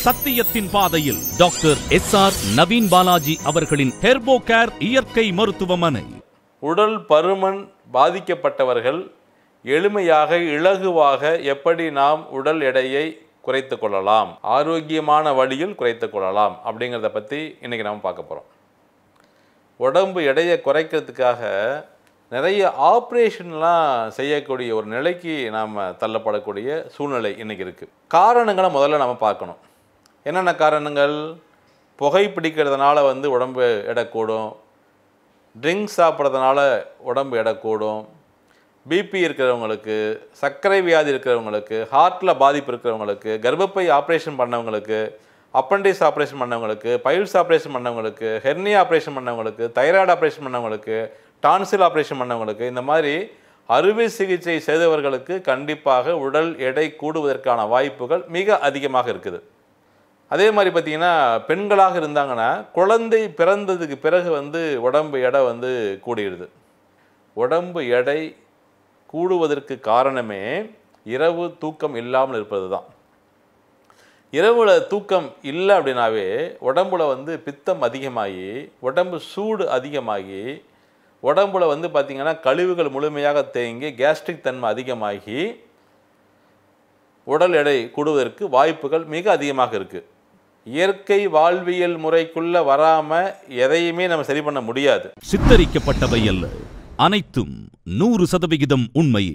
சத்தியத்தின் பாதையில் doctor S R Naveen Balaji அவர்களின் ஹெர்போ கேர் இயற்கை மருத்துவமனை உடல் பருமன் பாதிக்கப்பட்டவர்கள் எளிமையாக இலகுவாக எப்படி நாம் உடல் எடையை குறைத்து கொள்ளலாம் ஆரோக்கியமான வழியில் குறைத்து கொள்ளலாம் அப்படிங்கிறத பற்றி இன்றைக்கி நாம் பார்க்க போகிறோம் உடம்பு எடையை குறைக்கிறதுக்காக நிறைய ஆப்ரேஷன்லாம் செய்யக்கூடிய ஒரு நிலைக்கு நாம் தள்ளப்படக்கூடிய சூழ்நிலை இன்றைக்கி இருக்குது காரணங்களை முதல்ல நம்ம பார்க்கணும் என்னென்ன காரணங்கள் புகை பிடிக்கிறதுனால வந்து உடம்பு எடை கூடும் ட்ரிங்க்ஸ் சாப்பிட்றதுனால உடம்பு எடை கூடும் பிபி இருக்கிறவங்களுக்கு சர்க்கரை வியாதி இருக்கிறவங்களுக்கு ஹார்ட்டில் பாதிப்பு இருக்கிறவங்களுக்கு கர்ப்பப்பை ஆப்ரேஷன் பண்ணவங்களுக்கு அப்பண்டிஸ் ஆப்ரேஷன் பண்ணவங்களுக்கு பைல்ஸ் ஆப்ரேஷன் பண்ணவங்களுக்கு ஹெர்னியா ஆப்ரேஷன் பண்ணவங்களுக்கு தைராய்டு ஆப்ரேஷன் பண்ணவங்களுக்கு டான்சில் ஆப்ரேஷன் பண்ணவங்களுக்கு இந்த மாதிரி அறுவை சிகிச்சை செய்தவர்களுக்கு கண்டிப்பாக உடல் எடை கூடுவதற்கான வாய்ப்புகள் மிக அதிகமாக இருக்குது அதே மாதிரி பார்த்தீங்கன்னா பெண்களாக இருந்தாங்கன்னா குழந்தை பிறந்ததுக்கு பிறகு வந்து உடம்பு எடை வந்து கூடிடுது உடம்பு எடை கூடுவதற்கு காரணமே இரவு தூக்கம் இல்லாமல் இருப்பது தான் இரவுல தூக்கம் இல்லை அப்படின்னாவே உடம்புல வந்து பித்தம் அதிகமாகி உடம்பு சூடு அதிகமாகி உடம்புல வந்து பார்த்திங்கன்னா கழிவுகள் முழுமையாக தேங்கி கேஸ்ட்ரிக் தன்மை அதிகமாகி உடல் எடை கூடுவதற்கு வாய்ப்புகள் மிக அதிகமாக இருக்குது இயற்கை வாழ்வியல் முறைக்குள்ள வராம எதையுமே நம்ம சரி பண்ண முடியாது சித்தரிக்கப்பட்டவை அல்ல அனைத்தும் நூறு சதவிகிதம் உண்மையே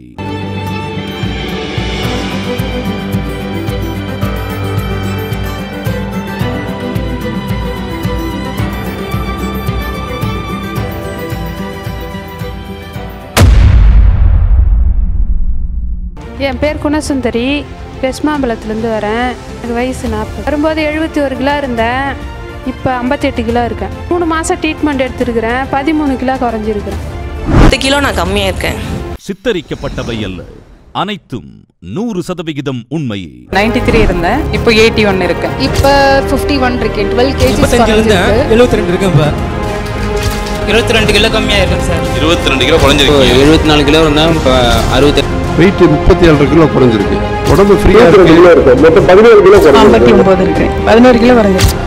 என் பேர் குணசுந்தரி வெஸ்மாம்பலத்துலேருந்து வரேன் எனக்கு வயசு நாற்பது வரும்போது எழுபத்தி ஒரு கிலோ இருந்தேன் இப்போ ஐம்பத்தெட்டு கிலோ இருக்கேன் மூணு மாதம் ட்ரீட்மெண்ட் எடுத்துருக்கிறேன் பதிமூணு கிலோ குறைஞ்சிருக்கிறேன் பத்து கிலோ நான் கம்மியாக இருக்கேன் சித்தரிக்கப்பட்டவை அல்ல அனைத்தும் நூறு சதவிகிதம் உண்மையே நைன்டி த்ரீ இருந்தேன் இப்போ எயிட்டி ஒன் இருக்கேன் இப்போ ஃபிஃப்டி ஒன் இருக்கேன் டுவெல் கேஜிஸ் முப்பத்தஞ்சு இருந்தேன் எழுபத்தி ரெண்டு இருக்கேன் இப்போ இருபத்தி ரெண்டு கிலோ கம்மியாக இருக்கும் சார் இருபத்தி ரெண்டு கிலோ குறைஞ்சிருக்கு எழுபத்தி நாலு கிலோ இருந்தேன் இப்போ அறுபத்தி வெயிட் முப்பத்தி ஏழரை கிலோ குறைஞ்சிருக்கு உடம்பு ஃப்ரீயாக இருக்கு ஐம்பத்தி ஒம்பது இருக்கேன் பதினோரு கிலோ குறைஞ்சிருக்கு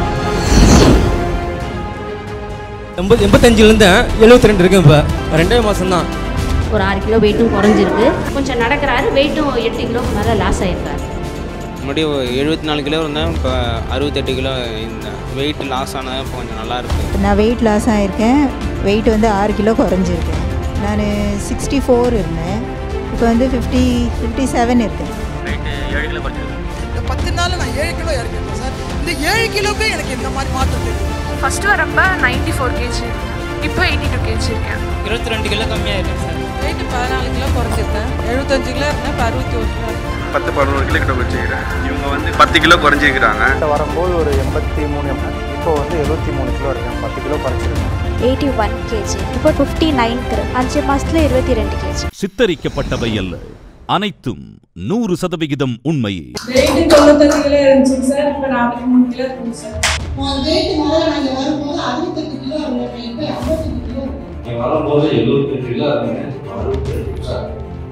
எண்பது எண்பத்தஞ்சுல இருந்தேன் எழுபத்தி ரெண்டு இருக்கேன் இப்போ ரெண்டே மாதம் தான் ஒரு ஆறு கிலோ வெயிட்டும் குறைஞ்சிருக்கு கொஞ்சம் நடக்கிறாரு வெயிட்டும் எட்டு கிலோக்கு மேலே லாஸ் ஆயிருக்காரு முன்னாடி எழுபத்தி நாலு கிலோ இருந்தேன் இப்போ அறுபத்தெட்டு கிலோ இருந்தேன் வெயிட் லாஸ் ஆனது இப்போ கொஞ்சம் நல்லா இருக்கு நான் வெயிட் லாஸ் ஆகியிருக்கேன் வெயிட் வந்து ஆறு கிலோ குறைஞ்சிருக்கேன் நான் சிக்ஸ்டி ஃபோர் இருந்தேன் இப்போ வந்து ஃபிஃப்டி ஃபிஃப்டி செவன் இருக்கேன் ஏழு கிலோ குறைஞ்சிருக்கு இந்த பத்து நாள் நான் ஏழு கிலோ இறங்கிருக்கேன் சார் இந்த ஏழு கிலோக்கு எனக்கு இந்த மாதிரி மாற்றம் தெரியும் ஃபர்ஸ்ட் வரப்ப நைன்டி ஃபோர் கேஜி இப்போ எயிட்டி டூ கேஜி இருக்கேன் இருபத்தி ரெண்டு கிலோ கம்மியாக இருக்கும் சார் வெயிட் பதினாலு கிலோ குறைஞ்சிருக்கேன் எழுபத்தஞ்சு கிலோ இருந்தேன் இப்போ அறுபத்தி ஒரு கிலோ இருக்கேன் பத்து பதினோரு கிலோ கிட்ட குறைச்சிக்கிறேன் இவங்க வந்து பத்து கிலோ குறைஞ்சிருக்கிறாங்க வரும்போது ஒரு எண்பத்தி மூணு இப்போ வந்து எழுபத்தி மூணு கிலோ இருக்கேன் பத்து கிலோ குறைச்சிருக்கேன் எயிட்டி ஒன் கேஜி இப்போ ஃபிஃப்டி நைன்க்கு அஞ்சு மாசத்துல இருபத்தி ரெண்டு கேஜி சித்தரிக்கப்பட்டவை அல்ல அனைத்தும் நூறு சதவிகிதம் உண்மையே வெயிட் தொண்ணூத்தஞ்சு கிலோ இருந்துச்சு சார் இப்போ நாற்பத்தி மூணு கிலோ இருக்குங்க சார் வெயிட் முதல்ல நாங்கள் வரும்போது அறுபத்தெட்டு கிலோ இருந்தேன் இப்போ ஐம்பத்தெட்டு கிலோ வரும்போது எழுபத்தஞ்சு கிலோ இருந்தேன் அறுபத்தெட்டு சார்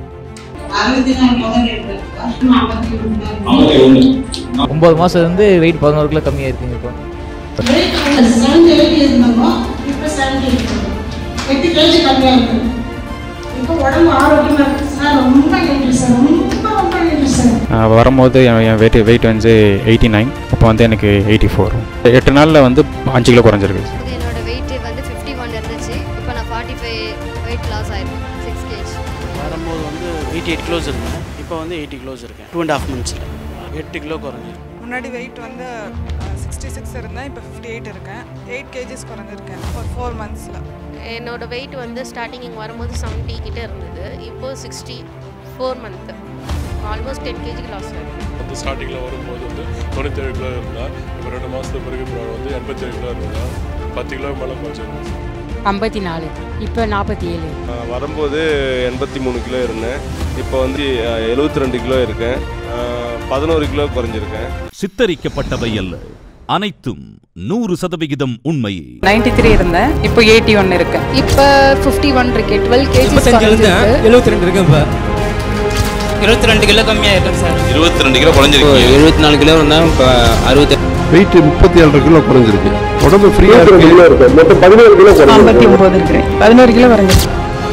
அறுபத்தி நாலு முதல்ல இருந்தேன் ஐம்பத்தி ஒன்று ஐம்பத்தி ஒன்று ஒம்பது மாதம் வந்து வெயிட் பதினோரு கிலோ கம்மியாக இருக்குங்க இப்போ வெயிட் செவன்டி எயிட் இருந்தோமோ இப்போ செவன்டி எட்டு கேஜி கம்மியாக இருக்குது இப்போ உடம்பு ஆரோக்கியமாக இருக்குது சார் ரொம்ப நன்றி சார் ரொம்ப ரொம்ப நன்றி சார் வரும்போது என் என் வெயிட் வெயிட் வந்து எயிட்டி நைன் இப்போ வந்து எனக்கு எயிட்டி ஃபோர் எட்டு நாளில் வந்து அஞ்சு கிலோ குறைஞ்சிருக்கு என்னோட வெயிட் வந்து ஃபிஃப்டி ஒன் இருந்துச்சு இப்போ நான் ஃபார்ட்டி ஃபைவ் வெயிட் லாஸ் ஆயிருக்கேன் சிக்ஸ் கேஜி வரும்போது வந்து எயிட்டி எயிட் கிலோஸ் இருந்தேன் இப்போ வந்து எயிட்டி கிலோஸ் இருக்கேன் டூ அண்ட் ஹாஃப் மந்த்ஸில் எட்டு கிலோ குறைஞ்சிருக்கு முன்னாடி வெயிட் வந்து சிக்ஸ்டி சிக்ஸ் இருந்தேன் இப்போ ஃபிஃப்டி எயிட் இருக்கேன் எயிட் கேஜிஸ் குறைஞ்சிருக்கேன் ஒரு ஃபோர் மந்த்ஸில் என்னோட வெயிட் வந்து ஸ்டார்டிங் இங்கே வரும்போது செவன்ட்டி கிட்ட இருந்தது இப்போ sixty four month almost ten கேஜிக்கு லாஸ் ஆயிருக்கு வந்து ஸ்டார்டிங்கில் வரும்போது வந்து தொண்ணூத்தேழு கிலோ இருந்தால் இப்போ ரெண்டு மாதத்துக்கு பிறகு இப்போ வந்து எண்பத்தேழு கிலோ இருந்தா பத்து கிலோ மேலே குறைச்சிருந்தேன் ஐம்பத்தி நாலு இப்போ நாற்பத்தி ஏழு வரும்போது எண்பத்தி மூணு கிலோ இருந்தேன் இப்போ வந்து எழுபத்தி ரெண்டு கிலோ இருக்கேன் பதினோரு கிலோ குறைஞ்சிருக்கேன் சித்தரிக்கப்பட்டவை அல்ல அனைத்தும் நூறு சதவிகிதம் உண்மையே நைன்டி த்ரீ இருந்தேன் இப்போ எயிட்டி ஒன் இருக்கேன் இப்போ ஃபிஃப்டி ஒன் இருக்கேன் டுவெல் கேஜிஸ் எண்பத்தஞ்சு இருந்தேன் குறைஞ்சிருக்கு எழுபத்தி ரெண்டு இருக்கேன் இப்போ இருபத்தி ரெண்டு கிலோ கம்மியாயிருக்கேன் சார் இருபத்தி ரெண்டு கிலோ இப்போ குறைஞ்சிருக்கீங்க எழுபத்தி நாலு கிலோ இருந்தேன் இப்போ அறுபத்தி வெயிட் முப்பத்தி ஏழரை கிலோ குறைஞ்சிருக்கு உடம்பு ஃப்ரீயாக இருக்கு மொத்தம் பதினேழு கிலோ ஐம்பத்தி ஒம்பது இருக்கிறேன் பதினோரு கிலோ குறைஞ்சிருக்கேன்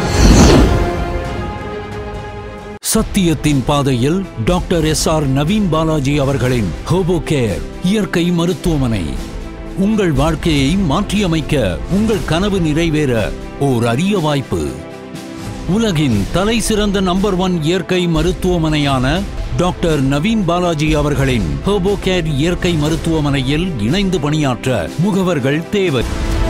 சத்தியத்தின் பாதையில் doctor S R Naveen Balaji அவர்களின் ஹோபோ கேர் இயற்கை மருத்துவமனை உங்கள் வாழ்க்கையை மாற்றியமைக்க உங்கள் கனவு நிறைவேற ஓர் அரிய வாய்ப்பு உலகின் தலை சிறந்த நம்பர் ஒன் இயற்கை மருத்துவமனையான டாக்டர் நவீன் பாலாஜி அவர்களின் ஹோபோ கேர் இயற்கை மருத்துவமனையில் இணைந்து பணியாற்ற முகவர்கள் தேவை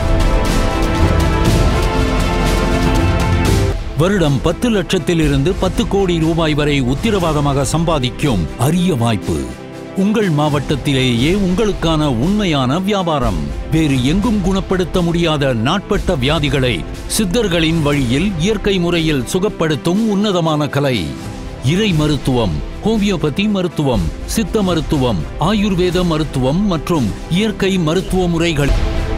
வருடம் பத்து லட்சத்திலிருந்து பத்து கோடி ரூபாய் வரை உத்திரவாதமாக சம்பாதிக்கும் அரிய வாய்ப்பு உங்கள் மாவட்டத்திலேயே உங்களுக்கான உண்மையான வியாபாரம் வேறு எங்கும் குணப்படுத்த முடியாத நாட்பட்ட வியாதிகளை சித்தர்களின் வழியில் இயற்கை முறையில் சுகப்படுத்தும் உன்னதமான கலை இறை மருத்துவம் ஹோமியோபதி மருத்துவம் சித்த மருத்துவம் ஆயுர்வேத மருத்துவம் மற்றும் இயற்கை மருத்துவ முறைகள்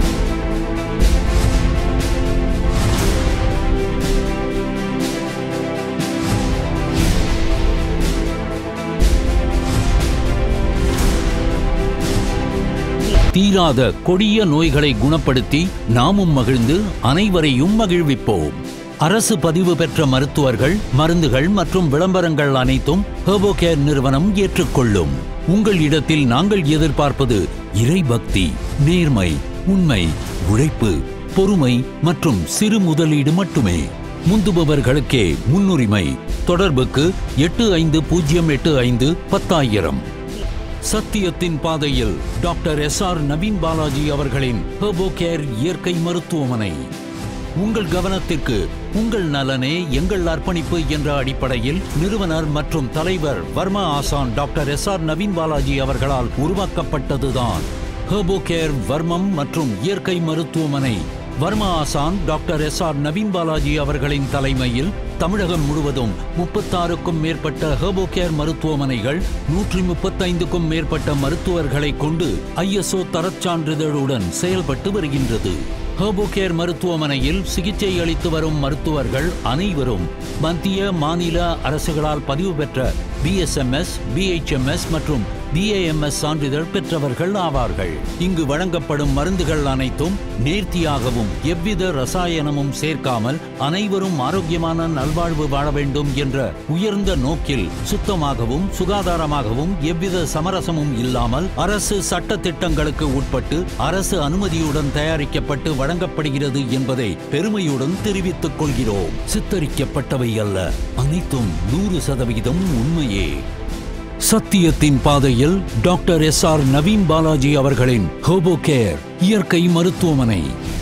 தீராத கொடிய நோய்களை குணப்படுத்தி நாமும் மகிழ்ந்து அனைவரையும் மகிழ்விப்போம் அரசு பதிவு பெற்ற மருத்துவர்கள் மருந்துகள் மற்றும் விளம்பரங்கள் அனைத்தும் ஹெர்போகேர் நிறுவனம் ஏற்றுக்கொள்ளும் உங்கள் இடத்தில் நாங்கள் எதிர்பார்ப்பது இறைபக்தி நேர்மை உண்மை உழைப்பு பொறுமை மற்றும் சிறு முதலீடு மட்டுமே முந்துபவர்களுக்கே முன்னுரிமை தொடர்புக்கு எட்டு ஐந்து பூஜ்ஜியம் எட்டு ஐந்து பத்தாயிரம் சத்தியத்தின் பாதையில் doctor S R Naveen Balaji அவர்களின் ஹெர்போ கேர் இயற்கை மருத்துவமனை உங்கள் கவனத்திற்கு உங்கள் நலனே எங்கள் அர்ப்பணிப்பு என்ற அடிப்படையில் நிறுவனர் மற்றும் தலைவர் வர்மா ஆசான் doctor S R Naveen Balaji அவர்களால் உருவாக்கப்பட்டதுதான் ஹெர்போ கேர் வர்மம் மற்றும் இயற்கை மருத்துவமனை வர்மா ஆசான் doctor S R Naveen Balaji அவர்களின் தலைமையில் தமிழகம் முழுவதும் முப்பத்தாறுக்கும் மேற்பட்ட ஹெர்போ கேர் மருத்துவமனைகள் நூற்றி முப்பத்தைந்துக்கும் மேற்பட்ட மருத்துவர்களை கொண்டு ஐஎஸ்ஓ தரச் சான்றிதழுடன் செயல்பட்டு வருகின்றது ஹெர்போ கேர் மருத்துவமனையில் சிகிச்சை அளித்து வரும் மருத்துவர்கள் அனைவரும் மத்திய மாநில அரசுகளால் பதிவு பெற்ற பிஎஸ்எம்எஸ் பிஹெச்எம்எஸ் மற்றும் பிஏஎம்எஸ் சான்றிதழ் பெற்றவர்கள் ஆவார்கள் இங்கு வழங்கப்படும் மருந்துகள் அனைத்தும் நேர்த்தியாகவும் எவ்வித ரசாயனமும் சேர்க்காமல் அனைவரும் ஆரோக்கியமான நல்வாழ்வு வாழ வேண்டும் என்ற உயர்ந்த நோக்கில் சுத்தமாகவும் சுகாதாரமாகவும் எவ்வித சமரசமும் இல்லாமல் அரசு சட்ட திட்டங்களுக்கு உட்பட்டு அரசு அனுமதியுடன் தயாரிக்கப்பட்டு வழங்கப்படுகிறது என்பதை பெருமையுடன் தெரிவித்துக் கொள்கிறோம் சித்தரிக்கப்பட்டவை அல்ல அனைத்தும் நூறு சதவிகிதம் உண்மையே சத்தியத்தின் பாதையில் doctor S R Naveen Balaji அவர்களின் ஹோபோ கேர் இயற்கை மருத்துவமனை